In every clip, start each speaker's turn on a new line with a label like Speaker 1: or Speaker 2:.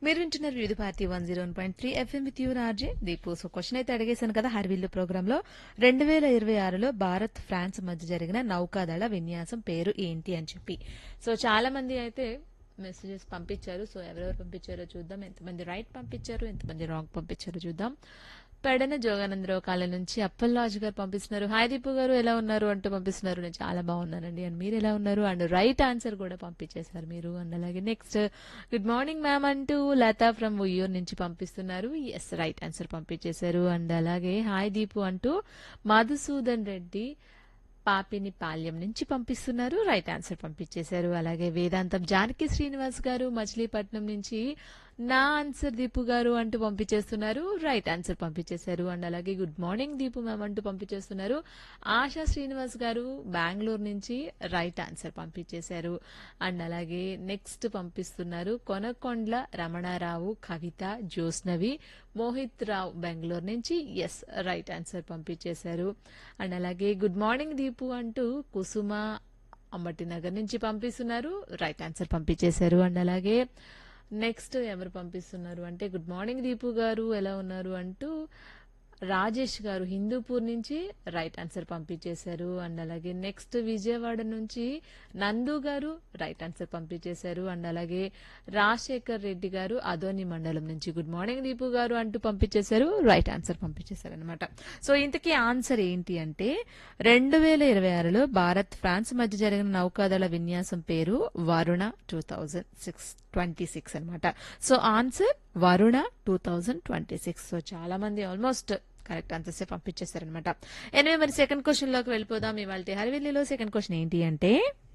Speaker 1: మీరు వింటున్నారు Vividh Bharati one zero point three FM with your RJ Deepu so question అయితే అడిగేశాను కదా హర్విల్లు ప్రోగ్రామ్ లో రెండు వేల ఇరవై ఆరులో భారత్ ఫ్రాన్స్ మధ్య జరిగిన నౌకాదళ విన్యాసం పేరు ఏంటి అని చెప్పి సో చాలా మంది అయితే మెసేజెస్ పంపించారు సో ఎవరెవరు పంపించారో చూద్దాం ఎంతమంది రైట్ పంపించారు ఎంతమంది రాంగ్ పంపించారో చూద్దాం పెడన జోగానందరావు కాలం నుంచి అప్పల్లాజు గారు పంపిస్తున్నారు హాయ్ దీపు గారు ఎలా ఉన్నారు అంటూ పంపిస్తున్నారు నేను చాలా బాగున్నానండి అండ్ మీరు ఎలా ఉన్నారు అండ్ రైట్ ఆన్సర్ కూడా పంపించేశారు మీరు అండ్ అలాగే నెక్స్ట్ గుడ్ మార్నింగ్ మ్యామ్ అంటూ లతా ఫ్రమ్ ఉయ్యూర్ నుంచి పంపిస్తున్నారు ఎస్ రైట్ ఆన్సర్ పంపించేశారు అండ్ అలాగే హాయ్ దీపు అంటూ మధుసూదన్ రెడ్డి పాపిని పాల్యం నుంచి పంపిస్తున్నారు రైట్ ఆన్సర్ పంపించేశారు అలాగే వేదాంతం జానకి శ్రీనివాస్ గారు మచిలీపట్నం నుంచి నా ఆన్సర్ దీపు గారు అంటూ పంపించేస్తున్నారు రైట్ ఆన్సర్ పంపించేశారు అండ్ అలాగే గుడ్ మార్నింగ్ దీపు మ్యామ్ అంటూ పంపించేస్తున్నారు ఆశా శ్రీనివాస్ గారు బెంగళూరు నుంచి రైట్ ఆన్సర్ పంపించేశారు అండ్ అలాగే నెక్స్ట్ పంపిస్తున్నారు కొనకొండ్ల రమణారావు కవిత జ్యోత్స్నవి మోహిత్ రావు బెంగళూరు నుంచి ఎస్ రైట్ ఆన్సర్ పంపించేశారు అండ్ అలాగే గుడ్ మార్నింగ్ దీపు అంటూ కుసుమ అంబటి నగర్ నుంచి పంపిస్తున్నారు రైట్ ఆన్సర్ పంపించేశారు అండ్ అలాగే నెక్స్ట్ ఎవరు పంపిస్తున్నారు అంటే గుడ్ మార్నింగ్ దీపు గారు ఎలా ఉన్నారు అంటూ రాజేష్ గారు హిందూపూర్ నుంచి రైట్ ఆన్సర్ పంపించేశారు అండ్ అలాగే నెక్స్ట్ విజయవాడ నుంచి నందు గారు రైట్ ఆన్సర్ పంపించేశారు అండ్ అలాగే రాజశేఖర్ రెడ్డి గారు అదోని మండలం నుంచి గుడ్ మార్నింగ్ దీపు గారు అంటూ పంపించేశారు రైట్ ఆన్సర్ పంపించేశారు అనమాట సో ఇంతకీ ఆన్సర్ ఏంటి అంటే రెండు వేల ఇరవై ఆరులో భారత్ ఫ్రాన్స్ మధ్య జరిగిన నౌకాదళ విన్యాసం పేరు Varuna two thousand six twenty six అనమాట so answer Varuna two thousand twenty six so చాలా మంది ఆల్మోస్ట్ కరెక్ట్ ఆన్సర్స్ పంపించేశారనమాట ఎనివే మరి సెకండ్ క్వశ్చన్ లోకి వెళ్ళిపోదాం ఇవాళ హరివెల్లిలో సెకండ్ క్వశ్చన్ ఏంటి అంటే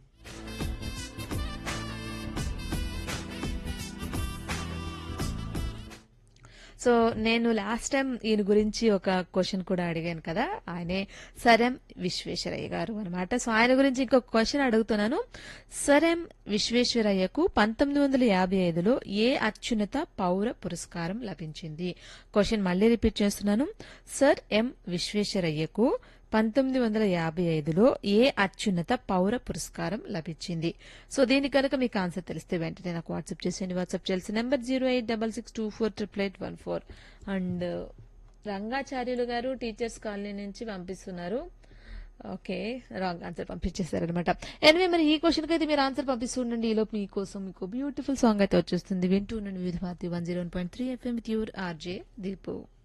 Speaker 1: సో నేను లాస్ట్ టైం ఈయన గురించి ఒక క్వశ్చన్ కూడా అడిగాను కదా ఆయనే సరెం విశ్వేశ్వరయ్య గారు అనమాట సో ఆయన గురించి ఇంకొక క్వశ్చన్ అడుగుతున్నాను సరెం విశ్వేశ్వరయ్యకు పంతొమ్మిది వందల యాభై ఐదులో ఏ అత్యున్నత పౌర పురస్కారం లభించింది క్వశ్చన్ మళ్ళీ రిపీట్ చేస్తున్నాను సర్ ఎం విశ్వేశ్వరయ్యకు పంతొమ్మిది వందల యాభై ఐదులో ఏ అత్యున్నత పౌర పురస్కారం లభించింది సో దీని కనుక మీకు ఆన్సర్ తెలిస్తే వెంటనే నాకు వాట్సాప్ చేసేయండి వాట్సాప్ చేయాల్సిన number zero eight double six two four triple eight one four and Rangacharyulu గారు టీచర్స్ కాలనీ నుంచి పంపిస్తున్నారు ఓకే రాంగ్ ఆన్సర్ పంపించేశారనమాట ఎనివే మరి ఈ క్వశ్చన్కి అయితే మీరు ఆన్సర్ పంపిస్తుండండి ఈలోపు మీకోసం మీకు బ్యూటిఫుల్ సాంగ్ అయితే వచ్చేస్తుంది వింటూ ఉండండి Vividh Bharati one zero point three FM with your RJ Deepu